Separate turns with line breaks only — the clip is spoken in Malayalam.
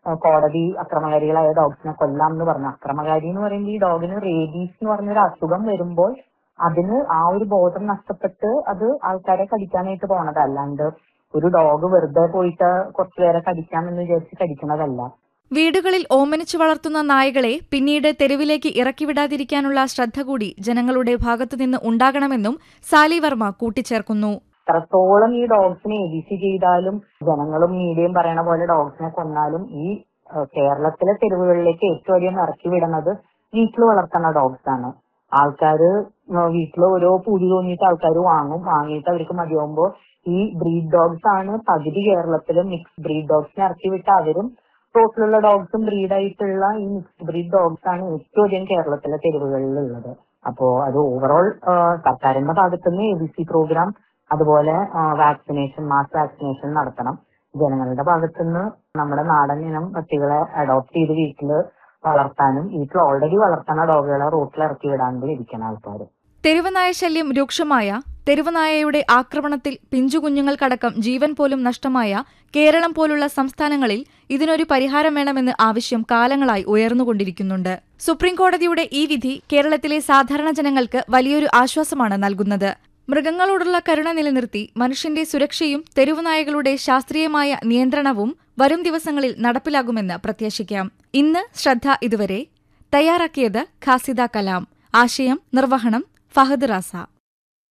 ആ, കോടതി അക്രമകാരികളായ ഡോഗ്സിനെ കൊല്ലാം എന്ന് പറഞ്ഞു അക്രമകാരി എന്ന് പറയുമ്പോൾ ഈ ഡോഗിന് റേബീസ് എന്ന് പറഞ്ഞൊരു അസുഖം വരുമ്പോൾ അതിന് ആ ഒരു ബോധം നഷ്ടപ്പെട്ട് അത് ആൾക്കാരെ കടിക്കാനായിട്ട് പോണത് അല്ലാണ്ട് ഒരു ഡോഗ് വെറുതെ പോയിട്ട് കുറച്ചുപേരെ കടിക്കാമെന്ന് വിചാരിച്ച് കടിക്കണതല്ല
വീടുകളിൽ ഓമനിച്ചു വളർത്തുന്ന നായകളെ പിന്നീട് തെരുവിലേക്ക് ഇറക്കിവിടാതിരിക്കാനുള്ള ശ്രദ്ധ കൂടി ജനങ്ങളുടെ ഭാഗത്തുനിന്ന് ഉണ്ടാകണമെന്നും സാലി വർമ്മ കൂട്ടിച്ചേർക്കുന്നു
എത്രത്തോളം ഈ ഡോഗ്സിനെ എ ബി സി ചെയ്താലും ജനങ്ങളും മീഡിയയും പറയണ പോലെ ഡോഗ്സിനെ കൊന്നാലും ഈ ഏഹ്, കേരളത്തിലെ തെരുവുകളിലേക്ക് ഏറ്റവും അധികം ഇറക്കി വിടുന്നത് വീട്ടിൽ വളർത്തുന്ന ഡോഗ്സ് ആണ് ആൾക്കാര് വീട്ടിൽ ഓരോ പൂതി തോന്നിയിട്ട് ആൾക്കാർ വാങ്ങും വാങ്ങിയിട്ട് അവർക്ക് മതിയാവുമ്പോൾ ഈ ബ്രീഡ് ഡോഗ്സ് ആണ് പകുതി കേരളത്തിലും മിക്സ് ബ്രീഡ് ഡോഗ്സിനെ ഇറക്കി വിട്ട് അവരും റോട്ടിലുള്ള ഡോഗ്സും ബ്രീഡായിട്ടുള്ള ഈ മിക്സ്ഡ് ബ്രീഡ് ഡോഗ്സ് ആണ് ഏറ്റവും അധികം കേരളത്തിലെ തെരുവുകളിൽ ഉള്ളത് അപ്പോ അത് ഓവറോൾ സർക്കാരിന്റെ ഭാഗത്തുനിന്ന് എ ബി സി പ്രോഗ്രാം അതുപോലെ വാക്സിനേഷൻ മാസ് വാക്സിനേഷൻ നടത്തണം ജനങ്ങളുടെ ഭാഗത്തുനിന്ന് നമ്മുടെ നാടൻ ഇനം പട്ടികളെ അഡോപ്റ്റ് ചെയ്ത് വീട്ടിൽ വളർത്താനും വീട്ടിൽ ഓൾറെഡി വളർത്തുന്ന ഡോഗുകളെ റോട്ടിൽ ഇറക്കി വിടാണ്ട് ഇരിക്കണം ആൾക്കാർ
തെരുവുനായ ശല്യം രൂക്ഷമായ തെരുവുനായയുടെ ആക്രമണത്തിൽ പിഞ്ചുകുഞ്ഞുങ്ങൾക്കടക്കം ജീവൻ പോലും നഷ്ടമായ കേരളം പോലുള്ള സംസ്ഥാനങ്ങളിൽ ഇതിനൊരു പരിഹാരം വേണമെന്ന് ആവശ്യം കാലങ്ങളായി ഉയർന്നുകൊണ്ടിരിക്കുന്നുണ്ട് സുപ്രീംകോടതിയുടെ ഈ വിധി കേരളത്തിലെ സാധാരണ ജനങ്ങൾക്ക് വലിയൊരു ആശ്വാസമാണ് നൽകുന്നത് മൃഗങ്ങളോടുള്ള കരുണ നിലനിർത്തി മനുഷ്യന്റെ സുരക്ഷയും തെരുവുനായകളുടെ ശാസ്ത്രീയമായ നിയന്ത്രണവും വരും ദിവസങ്ങളിൽ നടപ്പിലാകുമെന്ന് പ്രത്യാശിക്കാം ഇന്ന് ശ്രദ്ധ ഇതുവരെ തയ്യാറാക്കിയത് ഖാസിദ കലാം ആശയം നിർവഹണം ഫഹദ് റാസ